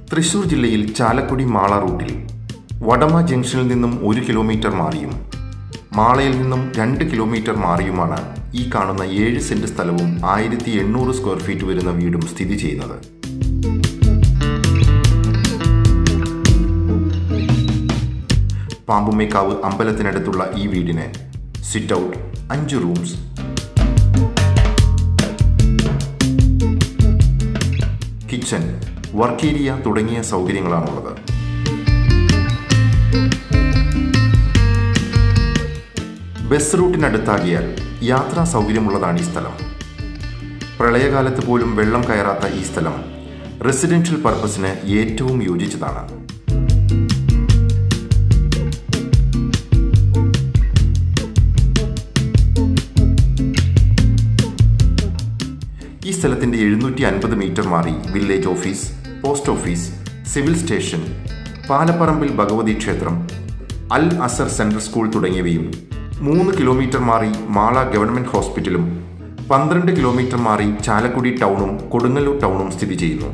തൃശൂർ ജില്ലയിൽ ചാലക്കുടി മാള റൂട്ടിൽ വടമ ജംഗ്ഷനിൽ നിന്നും ഒരു കിലോമീറ്റർ മാറിയും മാളയിൽ നിന്നും രണ്ട് കിലോമീറ്റർ മാറിയുമാണ് ഈ കാണുന്ന ഏഴ് സെന്റ് സ്ഥലവും ആയിരത്തി എണ്ണൂറ് സ്ക്വയർ ഫീറ്റ് വരുന്ന വീടും സ്ഥിതി ചെയ്യുന്നത് പാമ്പുമേക്കാവ് അമ്പലത്തിനടുത്തുള്ള ഈ വീടിന് സിറ്റ് ഔട്ട് അഞ്ച് റൂംസ് കിച്ചൺ വർക്ക് ഏരിയ തുടങ്ങിയ സൗകര്യങ്ങളാണുള്ളത് ബസ് റൂട്ടിനടുത്താകിയാൽ യാത്രാ സൗകര്യമുള്ളതാണ് ഈ സ്ഥലം പ്രളയകാലത്ത് പോലും വെള്ളം കയറാത്ത ഈ സ്ഥലം റെസിഡൻഷ്യൽ പർപ്പസിന് ഏറ്റവും യോജിച്ചതാണ് ഈ സ്ഥലത്തിന്റെ എഴുന്നൂറ്റി അൻപത് മീറ്റർ മാറി village office post office civil station പാലപ്പറമ്പിൽ ഭഗവതി ക്ഷേത്രം അൽ അസർ സെൻട്രൽ സ്കൂൾ തുടങ്ങിയവയും മൂന്ന് കിലോമീറ്റർ മാറി മാള ഗവൺമെന്റ് ഹോസ്പിറ്റലും പന്ത്രണ്ട് കിലോമീറ്റർ മാറി ചാലക്കുടി ടൗണും കൊടുങ്ങല്ലൂർ ടൗണും സ്ഥിതി ചെയ്യുന്നു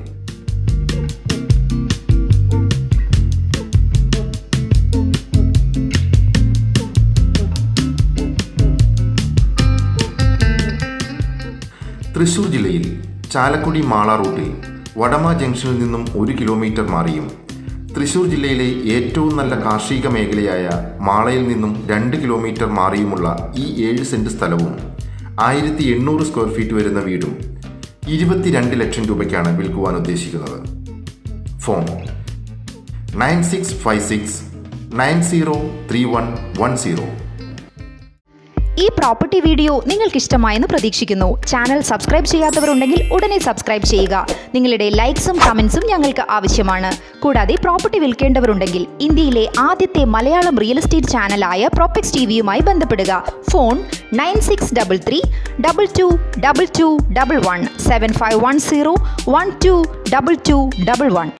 തൃശൂർ ജില്ലയിൽ ചാലക്കുടി മാള റൂട്ടിൽ വടമ ജംഗ്ഷനിൽ നിന്നും ഒരു കിലോമീറ്റർ മാറിയും തൃശൂർ ജില്ലയിലെ ഏറ്റവും നല്ല കാർഷിക മേഖലയായ മാളയിൽ നിന്നും രണ്ട് കിലോമീറ്റർ മാറിയുമുള്ള ഈ ഏഴ് സെന്റ് സ്ഥലവും ആയിരത്തി എണ്ണൂറ് സ്ക്വയർ ഫീറ്റ് വരുന്ന വീടും ഇരുപത്തിരണ്ട് ലക്ഷം രൂപയ്ക്കാണ് വിൽക്കുവാൻ ഉദ്ദേശിക്കുന്നത് phone nine six five six nine zero three one one zero ഈ പ്രോപ്പർട്ടി വീഡിയോ നിങ്ങൾക്ക് ഇഷ്ടമായെന്ന് പ്രതീക്ഷിക്കുന്നു ചാനൽ സബ്സ്ക്രൈബ് ചെയ്യാത്തവരുണ്ടെങ്കിൽ ഉടനെ സബ്സ്ക്രൈബ് ചെയ്യുക നിങ്ങളുടെ ലൈക്സും കമൻസും ഞങ്ങൾക്ക് ആവശ്യമാണ് കൂടാതെ പ്രോപ്പർട്ടി വിൽക്കേണ്ടവരുണ്ടെങ്കിൽ ഇന്ത്യയിലെ ആദ്യത്തെ മലയാളം റിയൽ എസ്റ്റേറ്റ് ചാനലായ പ്രോപ്പക്സ് ടി വിയുമായി ബന്ധപ്പെടുക phone nine six double three double two double two double one seven five one zero one two double two double one